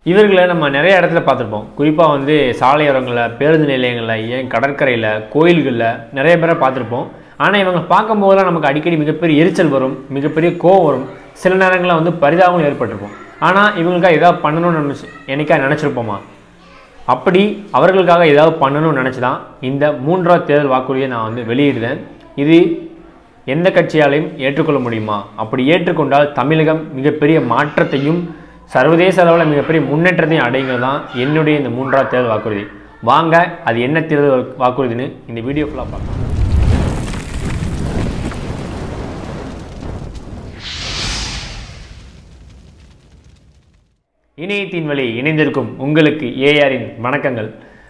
இவர்களை நம்ம நிறைய இடத்துல பார்த்துருப்போம் குறிப்பாக வந்து சாலையோரங்களில் பேருந்து நிலையங்களில் ஏன் கடற்கரையில் கோயில்களில் நிறைய பேரை பார்த்துருப்போம் ஆனால் இவங்க பார்க்கும்போதெல்லாம் நமக்கு அடிக்கடி மிகப்பெரிய எரிச்சல் வரும் மிகப்பெரிய கோவம் வரும் சில நேரங்களில் வந்து பரிதாபம் ஏற்பட்டிருக்கும் ஆனால் இவங்களுக்காக ஏதாவது பண்ணணும்னு நினச்சி என்னைக்கா நினச்சிருப்போமா அப்படி அவர்களுக்காக ஏதாவது பண்ணணும்னு நினச்சி தான் இந்த மூன்றாவது தேர்தல் வாக்குறுதியை நான் வந்து வெளியிடுறேன் இது எந்த கட்சியாலையும் ஏற்றுக்கொள்ள முடியுமா அப்படி ஏற்றுக்கொண்டால் தமிழகம் மிகப்பெரிய மாற்றத்தையும் சர்வதேச அளவில் மிகப்பெரிய முன்னேற்றத்தையும் அடைங்கிறது தான் என்னுடைய இந்த மூன்றாவது தேர்தல் வாக்குறுதி வாங்க அது என்ன தேர்தல் வாக்குறுதின்னு இந்த வீடியோ ஃபுல்லாக பார்க்கலாம் இணையத்தின் வழி இணைந்திருக்கும் உங்களுக்கு ஏஆரின் வணக்கங்கள்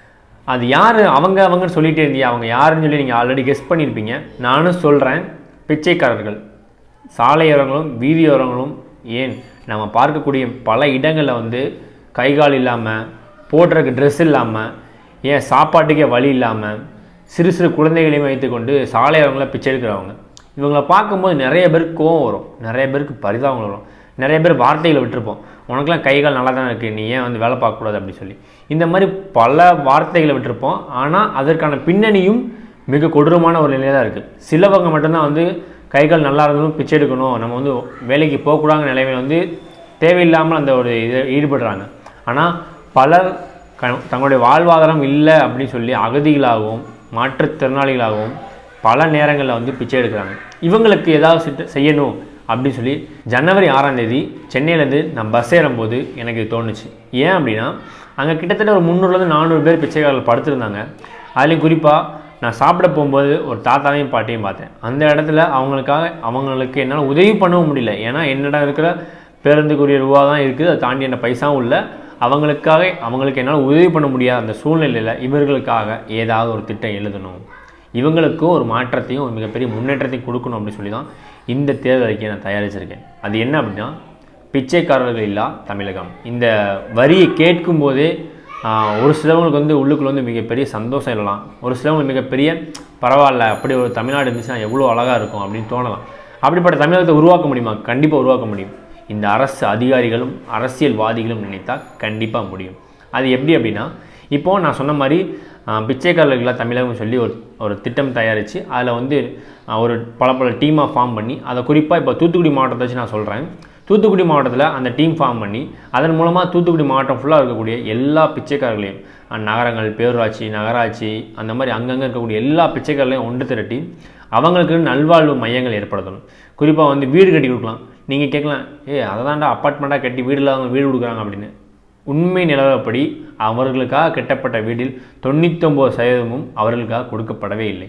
அது யார் அவங்க அவங்கன்னு சொல்லிட்டே இருந்தியா அவங்க யாருன்னு சொல்லி நீங்கள் ஆல்ரெடி கெஸ் பண்ணியிருப்பீங்க நானும் சொல்கிறேன் பிச்சைக்காரர்கள் சாலையோரங்களும் வீதியோரங்களும் ஏன் நம்ம பார்க்கக்கூடிய பல இடங்களில் வந்து கை கால் இல்லாமல் போடுறதுக்கு ட்ரெஸ் இல்லாமல் ஏன் சாப்பாட்டுக்கே வழி இல்லாமல் சிறு சிறு குழந்தைகளையும் வைத்துக்கொண்டு சாலையோரங்களில் பிச்சை எடுக்கிறவங்க இவங்களை பார்க்கும்போது நிறைய பேருக்கு கோவம் வரும் நிறைய பேருக்கு பரிதாபங்கள் வரும் நிறைய பேர் வார்த்தைகளை விட்டுருப்போம் உனக்கெல்லாம் கை கால் நல்லா தானே இருக்குது நீ ஏன் வந்து வேலை பார்க்கக்கூடாது அப்படின்னு சொல்லி இந்த மாதிரி பல வார்த்தைகளை விட்டுருப்போம் ஆனால் அதற்கான பின்னணியும் மிக கொடூரமான ஒரு நிலையாக தான் இருக்குது சிலவங்க மட்டும்தான் வந்து கை கால் நல்லா இருந்தாலும் பிச்சை எடுக்கணும் நம்ம வந்து வேலைக்கு போகக்கூடாத நிலைமையில் வந்து தேவையில்லாமல் அந்த ஒரு இதை ஈடுபடுறாங்க ஆனால் பலர் க தங்களுடைய வாழ்வாதாரம் இல்லை அப்படின்னு சொல்லி அகதிகளாகவும் மாற்றுத்திறனாளிகளாகவும் பல நேரங்களில் வந்து பிச்சை எடுக்கிறாங்க இவங்களுக்கு ஏதாவது சிட்ட- செய்யணும் அப்படின்னு சொல்லி ஜனவரி ஆறாம் தேதி சென்னையிலேருந்து நான் பஸ் ஏறும்போது எனக்கு இது தோணுச்சு ஏன் அப்படின்னா அங்கே கிட்டத்தட்ட ஒரு முந்நூறுலேருந்து நானூறு பேர் பிச்சைக்காரர்கள் படுத்திருந்தாங்க அதுலேயும் குறிப்பாக நான் சாப்பிட போகும்போது ஒரு தாத்தாவையும் பாட்டியும் பார்த்தேன் அந்த இடத்துல அவங்களுக்காக அவங்களுக்கு என்னால் உதவி பண்ணவும் முடியல ஏன்னா என்னிடம் இருக்கிற பேருந்துக்குரிய ரூபா தான் இருக்குது அதை தாண்டி என்ன பைசாவும் இல்லை அவங்களுக்காக அவங்களுக்கு என்னால் உதவி பண்ண முடியாத அந்த சூழ்நிலையில் இவர்களுக்காக ஏதாவது ஒரு திட்டம் எழுதணும் இவங்களுக்கும் ஒரு மாற்றத்தையும் ஒரு மிகப்பெரிய முன்னேற்றத்தையும் கொடுக்கணும் அப்படின்னு சொல்லி தான் இந்த தேர்தல் அறிக்கையை நான் தயாரிச்சிருக்கேன் அது என்ன அப்படின்னா பிச்சைக்காரர்கள் இல்லா தமிழகம் இந்த வரியை கேட்கும்போதே ஆஹ், ஒரு சிலவங்களுக்கு வந்து உள்ளுக்குள்ள வந்து மிகப்பெரிய சந்தோஷம் எழலாம் ஒரு சிலவங்களுக்கு மிகப்பெரிய பரவாயில்ல அப்படி ஒரு தமிழ்நாடு இருந்துச்சுன்னா எவ்வளோ அழகாக இருக்கும் அப்படின்னு தோணலாம் அப்படிப்பட்ட தமிழகத்தை உருவாக்க முடியுமா கண்டிப்பாக உருவாக்க முடியும் இந்த அரசு அதிகாரிகளும் அரசியல்வாதிகளும் நினைத்தால் கண்டிப்பாக முடியும் அது எப்படி அப்படின்னா இப்போது நான் சொன்ன மாதிரி ஆஹ், பிச்சைக்காரர்களாக தமிழகம் சொல்லி ஒரு ஒரு திட்டம் தயாரித்து அதில் வந்து ஆஹ், ஒரு பல பல டீமாக ஃபார்ம் பண்ணி அதை குறிப்பாக இப்போ தூத்துக்குடி மாவட்டத்தை வச்சு நான் சொல்கிறேன் தூத்துக்குடி மாவட்டத்தில் அந்த டீம் ஃபார்ம் பண்ணி அதன் மூலமாக தூத்துக்குடி மாவட்டம் ஃபுல்லாக இருக்கக்கூடிய எல்லா பிச்சைக்காரர்களையும் அஹ், நகரங்கள் பேரூராட்சி நகராட்சி அந்த மாதிரி அங்கங்கே இருக்கக்கூடிய எல்லா பிச்சைக்காரர்களையும் ஒன்று திரட்டி அவங்களுக்கு நல்வாழ்வு மையங்கள் ஏற்படுத்தணும் குறிப்பாக வந்து வீடு கட்டி கொடுக்கலாம் நீங்கள் கேட்கலாம் ஏ அதை தாண்டா அப்பார்ட்மெண்ட்டாக கட்டி வீடு இல்லாதவங்க வீடு கொடுக்குறாங்க அப்படின்னு உண்மை நிலவரப்படி அவர்களுக்காக கட்டப்பட்ட வீட்டில் தொண்ணூத்தொம்பது சதவீதமும் அவர்களுக்காக கொடுக்கப்படவே இல்லை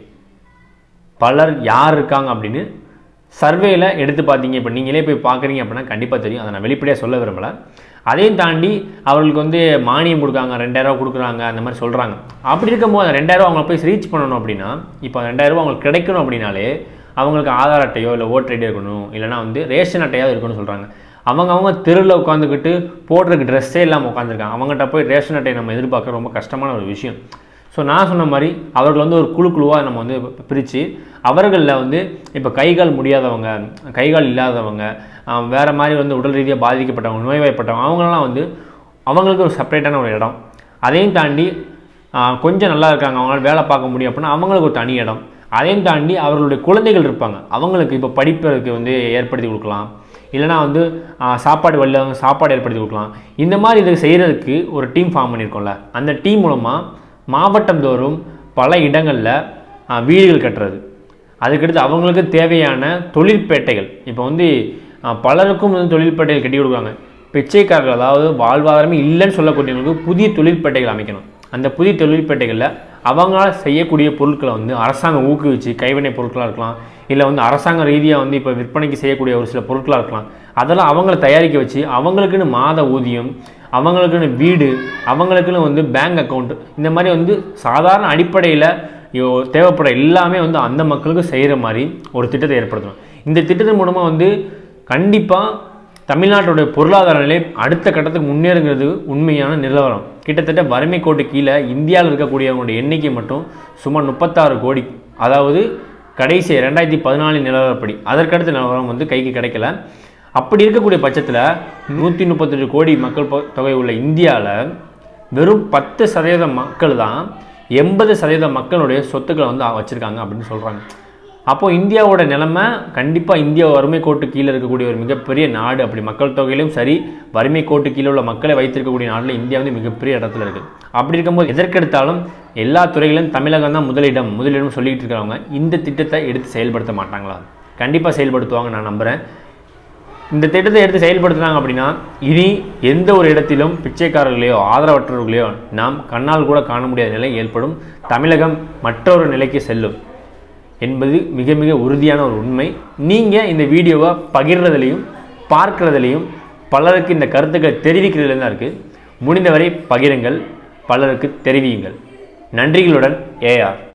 பலர் யார் இருக்காங்க அப்படின்னு சர்வேல எடுத்து பார்த்தீங்க இப்போ நீங்களே போய் பார்க்குறீங்க அப்படின்னா கண்டிப்பாக தெரியும் அதை நான் வெளிப்படையாக சொல்ல விரும்பல அதையும் தாண்டி அவர்களுக்கு வந்து மானியம் கொடுக்காங்க ரெண்டாயிரரூவா கொடுக்குறாங்க அந்த மாதிரி சொல்கிறாங்க அப்படி இருக்கும்போது அந்த ரெண்டாயிரரூவா அவங்கள போய் ரீச் பண்ணணும் அப்படின்னா இப்போ அந்த ரெண்டாயிரரூவா அவங்களுக்கு கிடைக்கணும் அப்படின்னாலே அவங்களுக்கு ஆதார் அட்டையோ இல்லை ஓட்டர் ஐடியோ இருக்கணும் இல்லைனா வந்து ரேஷன் அட்டையாவது இருக்கணும்னு சொல்கிறாங்க அவங்க அவங்க தெருவில் உட்காந்துக்கிட்டு போடுறதுக்கு ட்ரெஸ்ஸே இல்லாமல் உட்காந்துருக்காங்க அவங்ககிட்ட போய் ரேஷன் அட்டையை நம்ம எதிர்பார்க்க ரொம்ப கஷ்டமான ஒரு விஷயம் ஸோ நான் சொன்ன மாதிரி அவர்கள் வந்து ஒரு குழு குழுவாக நம்ம வந்து பிரித்து அவர்களில் வந்து இப்போ கைகால் முடியாதவங்க கைகால் இல்லாதவங்க ஆஹ் வேற மாதிரி வந்து உடல் ரீதியாக பாதிக்கப்பட்டவங்க நோய்வாய்ப்பட்டவங்க அவங்களெல்லாம் வந்து அவங்களுக்கு ஒரு செப்பரேட்டான ஒரு இடம் அதையும் தாண்டி ஆஹ் கொஞ்சம் நல்லா இருக்காங்க அவங்களால வேலை பார்க்க முடியும் அப்படின்னா அவங்களுக்கு ஒரு தனி இடம் அதையும் தாண்டி அவர்களுடைய குழந்தைகள் இருப்பாங்க அவங்களுக்கு இப்போ படிப்பதற்கு வந்து ஏற்படுத்தி கொடுக்கலாம் இல்லைனா வந்து ஆஹ் சாப்பாடு வழியில் சாப்பாடு ஏற்படுத்தி கொடுக்கலாம் இந்த மாதிரி இதை செய்கிறதுக்கு ஒரு டீம் ஃபார்ம் பண்ணியிருக்கோம்ல அந்த டீம் மூலமாக மாவட்டந்தோறும் பல இடங்களில் வீடுகள் கட்டுறது அதுக்கடுத்து அவங்களுக்கு தேவையான தொழிற்பேட்டைகள் இப்போ வந்து ஆஹ் பலருக்கும் வந்து தொழிற்பேட்டைகள் கட்டி கொடுக்குறாங்க பிச்சைக்காரர்கள் அதாவது வாழ்வாதாரமே இல்லைன்னு சொல்லக்கூடியவங்களுக்கு புதிய தொழிற்பேட்டைகள் அமைக்கணும் அந்த புதிய தொழிற்பேட்டைகளில் அவங்களால செய்யக்கூடிய பொருட்களை வந்து அரசாங்கம் ஊக்குவிச்சு கைவினை பொருட்களாக இருக்கலாம் இல்லை வந்து அரசாங்க ரீதியாக வந்து இப்போ விற்பனைக்கு செய்யக்கூடிய ஒரு சில பொருட்களாக இருக்கலாம் அதெல்லாம் அவங்கள தயாரிக்க வச்சு அவங்களுக்குன்னு மாத ஊதியம் அவங்களுக்குன்னு வீடு அவங்களுக்குன்னு வந்து பேங்க் அக்கௌண்ட் இந்த மாதிரி வந்து சாதாரண அடிப்படையில் யோ தேவைப்படுற எல்லாமே வந்து அந்த மக்களுக்கு செய்கிற மாதிரி ஒரு திட்டத்தை ஏற்படுத்தணும் இந்த திட்டத்தின் மூலமாக வந்து கண்டிப்பாக தமிழ்நாட்டுடைய பொருளாதார நிலை அடுத்த கட்டத்துக்கு முன்னேறுங்கிறது உண்மையான நிலவரம் கிட்டத்தட்ட வறுமை கோட்டு கீழே இந்தியாவில் இருக்கக்கூடியவங்களுடைய எண்ணிக்கை மட்டும் சுமார் முப்பத்தாறு கோடி அதாவது கடைசி ரெண்டாயிரத்தி பதினாலு நிலவரப்படி அதற்கடுத்த நிலவரம் வந்து கைக்கு கிடைக்கல அப்படி இருக்கக்கூடிய பட்சத்தில் நூற்றி முப்பத்தெட்டு கோடி மக்கள் பொ- தொகை உள்ள இந்தியாவில் வெறும் பத்து சதவீத மக்கள் தான் எண்பது சதவீத மக்களுடைய சொத்துக்களை வந்து வச்சுருக்காங்க அப்படின்னு சொல்கிறாங்க அப்போ இந்தியாவோட நிலைமை கண்டிப்பாக இந்தியா வறுமை கோட்டு கீழே இருக்கக்கூடிய ஒரு மிகப்பெரிய நாடு அப்படி மக்கள் தொகையிலும் சரி வறுமை கோட்டு கீழே உள்ள மக்களை வைத்திருக்கக்கூடிய நாட்டில் இந்தியா வந்து மிகப்பெரிய இடத்துல இருக்குது அப்படி இருக்கும்போது எதற்கெடுத்தாலும் எல்லா துறைகளிலும் தமிழகம் தான் முதலிடம் முதலிடம் சொல்லிட்டு இருக்கிறவங்க இந்த திட்டத்தை எடுத்து செயல்படுத்த மாட்டாங்களா கண்டிப்பாக செயல்படுத்துவாங்க நான் நம்புகிறேன் இந்த திட்டத்தை எடுத்து செயல்படுத்துனாங்க அப்படின்னா இனி எந்த ஒரு இடத்திலும் பிச்சைக்காரர்களையோ ஆதரவற்றவர்களையோ நாம் கண்ணால் கூட காண முடியாத நிலை ஏற்படும் தமிழகம் மற்றொரு நிலைக்கு செல்லும் என்பது மிக மிக உறுதியான ஒரு உண்மை நீங்கள் இந்த வீடியோவை பகிர்றதுலையும் பார்க்குறதுலையும் பலருக்கு இந்த கருத்துக்களை தெரிவிக்கிறதுல தான் இருக்குது முடிந்தவரை பகிருங்கள் பலருக்கு தெரிவியுங்கள் நன்றிகளுடன் ஏஆர்